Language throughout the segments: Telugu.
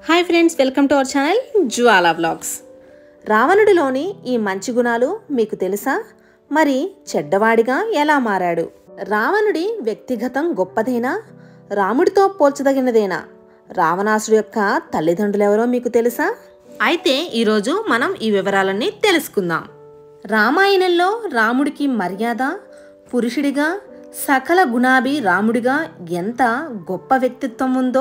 hi friends welcome to our channel Jwala vlogs రావణుడిలోని ఈ మంచి గుణాలు మీకు తెలుసా మరి చెడ్డవాడిగా ఎలా మారాడు రావణుడి వ్యక్తిగతం గొప్పదేనా రాముడితో పోల్చదగినదేనా రావణాసుడు యొక్క తల్లిదండ్రులు ఎవరో మీకు తెలుసా అయితే ఈరోజు మనం ఈ వివరాలన్నీ తెలుసుకుందాం రామాయణంలో రాముడికి మర్యాద పురుషుడిగా సకల గుణాభి రాముడిగా ఎంత గొప్ప వ్యక్తిత్వం ఉందో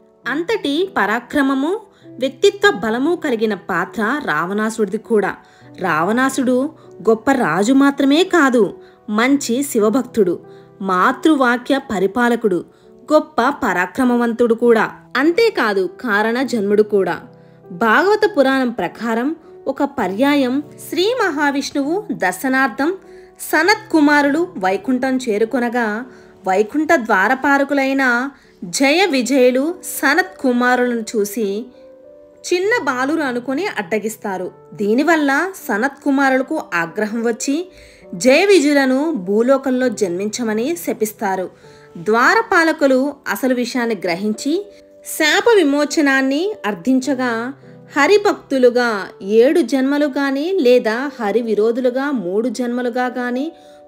అంతటి పరాక్రమము వ్యక్తిత్వ బలము కలిగిన పాత్ర రావణాసుడిది కూడా రావణాసుడు గొప్ప రాజు మాత్రమే కాదు మంచి శివభక్తుడు మాతృవాక్య పరిపాలకుడు గొప్ప పరాక్రమవంతుడు కూడా అంతేకాదు కారణ జన్ముడు కూడా భాగవత పురాణం ప్రకారం ఒక పర్యాయం శ్రీ మహావిష్ణువు దర్శనార్థం సనత్ కుమారులు వైకుంఠం చేరుకొనగా వైకుంఠ ద్వారపాలకులైన జయ విజయులు సనత్ కుమారులను చూసి చిన్న బాలురు అనుకుని అడ్డగిస్తారు దీనివల్ల సనత్ కుమారులకు ఆగ్రహం వచ్చి జయ విజయులను భూలోకంలో జన్మించమని శపిస్తారు ద్వారపాలకులు అసలు విషయాన్ని గ్రహించి శాప విమోచనాన్ని అర్థించగా హరిభక్తులుగా ఏడు జన్మలు గాని లేదా హరి విరోధులుగా మూడు జన్మలుగా గాని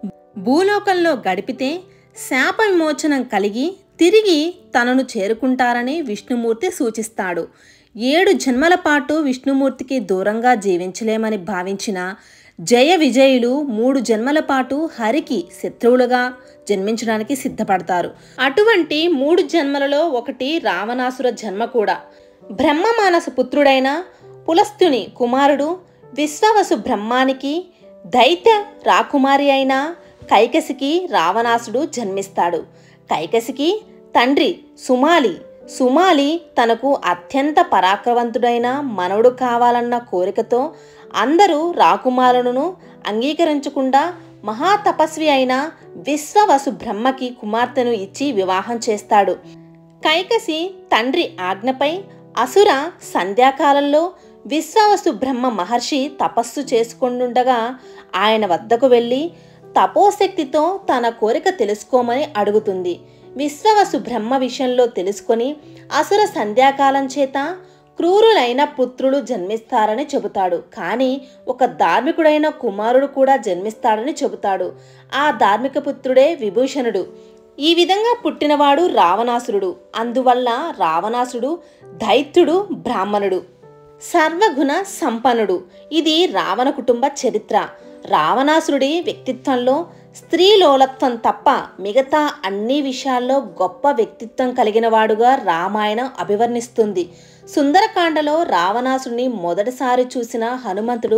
భూలోకంలో గడిపితే శాప విమోచనం కలిగి తిరిగి తనను చేరుకుంటారని విష్ణుమూర్తి సూచిస్తాడు ఏడు జన్మల పాటు విష్ణుమూర్తికి దూరంగా జీవించలేమని భావించిన జయ విజయులు మూడు జన్మల పాటు హరికి శత్రువులుగా జన్మించడానికి సిద్ధపడతారు అటువంటి మూడు జన్మలలో ఒకటి రావణాసుర జన్మ కూడా బ్రహ్మ మానస పుత్రుడైన పులస్తుని కుమారుడు విశ్వవసు బ్రహ్మానికి దైత్య రాకుమారి అయిన కైకసికి రావణాసుడు జన్మిస్తాడు కైకసికి తండ్రి సుమాలి సుమాలి తనకు అత్యంత పరాక్రవంతుడైన మనవుడు కావాలన్న కోరికతో అందరూ రాకుమారులను అంగీకరించకుండా మహాతపస్వి అయిన విశ్వవసు బ్రహ్మకి కుమార్తెను ఇచ్చి వివాహం చేస్తాడు కైకసి తండ్రి ఆజ్ఞపై అసుర సంధ్యాకాలంలో విశ్వవసు బ్రహ్మ మహర్షి తపస్సు చేసుకుంటుండగా ఆయన వద్దకు వెళ్ళి తపోశక్తితో తన కోరిక తెలుసుకోమని అడుగుతుంది విశ్వవసు బ్రహ్మ విషయంలో తెలుసుకొని అసుర సంధ్యాకాలం చేత క్రూరులైన పుత్రులు జన్మిస్తారని చెబుతాడు కానీ ఒక ధార్మికుడైన కుమారుడు కూడా జన్మిస్తాడని చెబుతాడు ఆ ధార్మిక పుత్రుడే విభూషణుడు ఈ విధంగా పుట్టినవాడు రావణాసురుడు అందువల్ల రావణాసుడు దైత్యుడు బ్రాహ్మణుడు సర్వగుణ సంపన్నుడు ఇది రావణ కుటుంబ చరిత్ర రావణాసురుడి వ్యక్తిత్వంలో స్త్రీలోలత్వం తప్ప మిగతా అన్ని విషయాల్లో గొప్ప వ్యక్తిత్వం కలిగిన వాడుగా రామాయణం అభివర్ణిస్తుంది సుందరకాండలో రావణాసురుని మొదటిసారి చూసిన హనుమంతుడు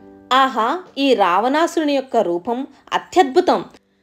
ఆహా ఈ రావణాసురుని యొక్క రూపం అత్యద్భుతం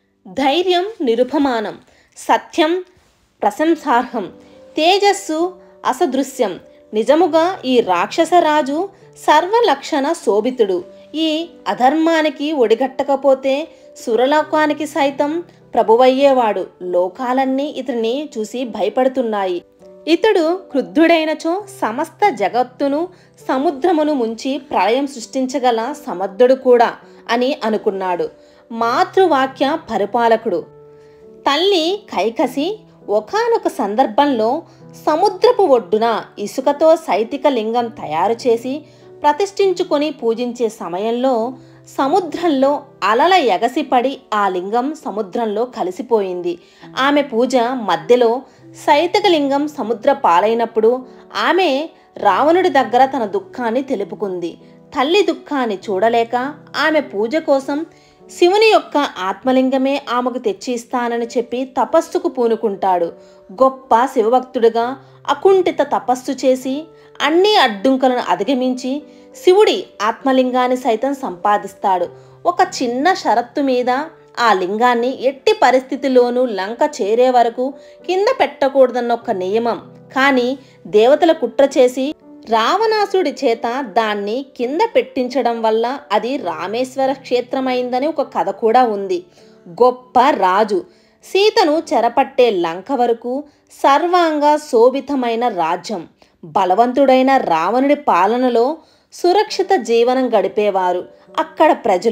ధైర్యం నిరుపమానం సత్యం ప్రశంసార్హం తేజస్సు అసదృశ్యం నిజముగా ఈ రాక్షసరాజు సర్వలక్షణ శోభితుడు ఈ అధర్మానికి ఒడిగట్టకపోతే సురలోకానికి సైతం ప్రభువయ్యేవాడు లోకాలన్నీ ఇతని చూసి భయపడుతున్నాయి ఇతడు క్రుద్ధుడైనచో సమస్త జగత్తును సముద్రమును ముంచి ప్రళయం సృష్టించగల సమర్థుడు కూడా అని అనుకున్నాడు మాతృవాక్య పరిపాలకుడు తల్లి కైకసి ఒకనొక సందర్భంలో సముద్రపు ఒడ్డున ఇసుకతో సైతిక లింగం తయారు చేసి ప్రతిష్ఠించుకొని పూజించే సమయంలో సముద్రంలో అలల ఎగసిపడి ఆ లింగం సముద్రంలో కలిసిపోయింది ఆమె పూజ మధ్యలో సైతిక లింగం సముద్ర పాలైనప్పుడు ఆమె రావణుడి దగ్గర తన దుఃఖాన్ని తెలుపుకుంది తల్లి దుఃఖాన్ని చూడలేక ఆమె పూజ కోసం శివుని యొక్క ఆత్మలింగమే ఆమెకు తెచ్చి ఇస్తానని చెప్పి తపస్సుకు పూనుకుంటాడు గొప్ప శివభక్తుడిగా అకుంఠిత తపస్సు చేసి అన్ని అడ్డుంకలను అధిగమించి శివుడి ఆత్మలింగాన్ని సైతం సంపాదిస్తాడు ఒక చిన్న షరత్తు మీద ఆ లింగాన్ని ఎట్టి పరిస్థితిలోనూ లంక చేరే వరకు కింద పెట్టకూడదన్న ఒక నియమం కానీ దేవతల కుట్ర చేసి రావణాసుడి చేత దాన్ని కింద పెట్టించడం వల్ల అది రామేశ్వర క్షేత్రమైందని ఒక కథ కూడా ఉంది గొప్ప రాజు సీతను చెరపట్టే లంక వరకు సర్వాంగ శోభితమైన రాజ్యం బలవంతుడైన రావణుడి పాలనలో సురక్షిత జీవనం గడిపేవారు అక్కడ ప్రజలు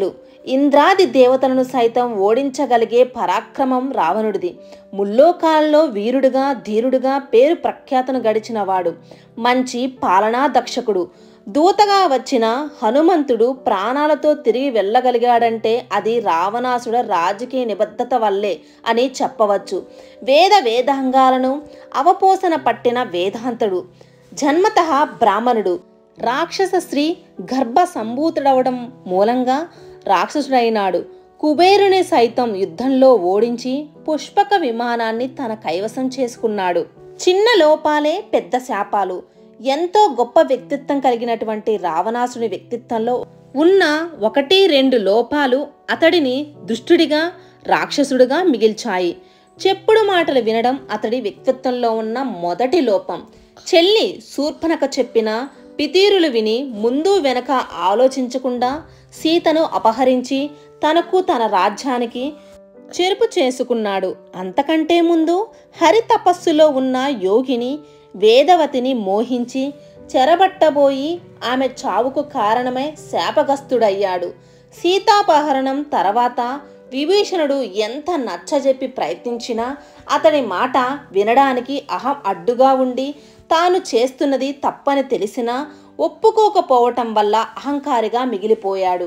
ఇంద్రాది దేవతలను సైతం ఓడించగలిగే పరాక్రమం రావణుడిది ముల్లోకాలలో వీరుడుగా ధీరుడుగా పేరు ప్రఖ్యాతను గడిచినవాడు మంచి పాలనా దక్షకుడు దూతగా వచ్చిన హనుమంతుడు ప్రాణాలతో తిరిగి వెళ్ళగలిగాడంటే అది రావణాసుడ రాజకీయ నిబద్ధత వల్లే అని చెప్పవచ్చు వేద వేదాంగాలను అవపోసన పట్టిన వేదాంతుడు జన్మత బ్రాహ్మణుడు రాక్షస స్త్రీ గర్భ సంభూతుడవడం మూలంగా రాక్షసుడైనాడు కుబేరుని సైతం యుద్ధంలో ఓడించి పుష్పక విమానాన్ని తన కైవసం చేసుకున్నాడు చిన్న లోపాలే పెద్ద శాపాలు ఎంతో గొప్ప వ్యక్తిత్వం కలిగినటువంటి రావణాసుని వ్యక్తిత్వంలో ఉన్న ఒకటి రెండు లోపాలు అతడిని దుష్టుడిగా రాక్షసుడిగా మిగిల్చాయి చెప్పుడు మాటలు వినడం అతడి వ్యక్తిత్వంలో ఉన్న మొదటి లోపం చెల్లి శూర్పణక చెప్పిన పితీరులు విని ముందు వెనక ఆలోచించకుండా సీతను అపహరించి తనకు తన రాజ్యానికి చెరుపు చేసుకున్నాడు అంతకంటే ముందు హరి తపస్సులో ఉన్న యోగిని వేదవతిని మోహించి చెరబట్టబోయి ఆమె చావుకు కారణమై శాపగస్తుడయ్యాడు సీతాపహరణం తర్వాత విభీషణుడు ఎంత నచ్చజెప్పి ప్రయత్నించినా అతని మాట వినడానికి అహం అడ్డుగా ఉండి తాను చేస్తున్నది తప్పని తెలిసినా ఒప్పుకోకపోవటం వల్ల అహంకారిగా మిగిలిపోయాడు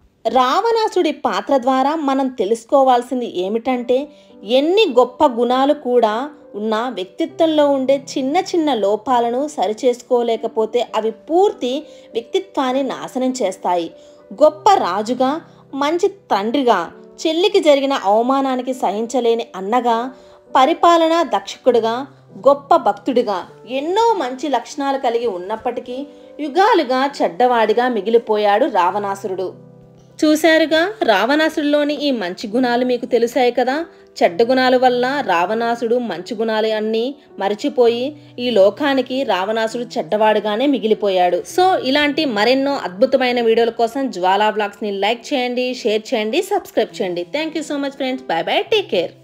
రావణాసుడి పాత్ర ద్వారా మనం తెలుసుకోవాల్సింది ఏమిటంటే ఎన్ని గొప్ప గుణాలు కూడా ఉన్న వ్యక్తిత్వంలో ఉండే చిన్న చిన్న లోపాలను సరిచేసుకోలేకపోతే అవి పూర్తి వ్యక్తిత్వాన్ని నాశనం చేస్తాయి గొప్ప రాజుగా మంచి తండ్రిగా చెల్లికి జరిగిన అవమానానికి సహించలేని అన్నగా పరిపాలనా దక్షకుడిగా గొప్ప భక్తుడిగా ఎన్నో మంచి లక్షణాలు కలిగి ఉన్నప్పటికీ యుగాలుగా చెడ్డవాడిగా మిగిలిపోయాడు రావణాసురుడు చూశారుగా రావణాసుడిలోని ఈ మంచి గుణాలు మీకు తెలిసాయి కదా చెడ్డ గుణాల వల్ల రావణాసుడు మంచి గుణాలు అన్నీ మరిచిపోయి ఈ లోకానికి రావణాసుడు చెడ్డవాడుగానే మిగిలిపోయాడు సో ఇలాంటి మరెన్నో అద్భుతమైన వీడియోల కోసం జ్వాలా బ్లాగ్స్ని లైక్ చేయండి షేర్ చేయండి సబ్స్క్రైబ్ చేయండి thank you so much friends bye bye take care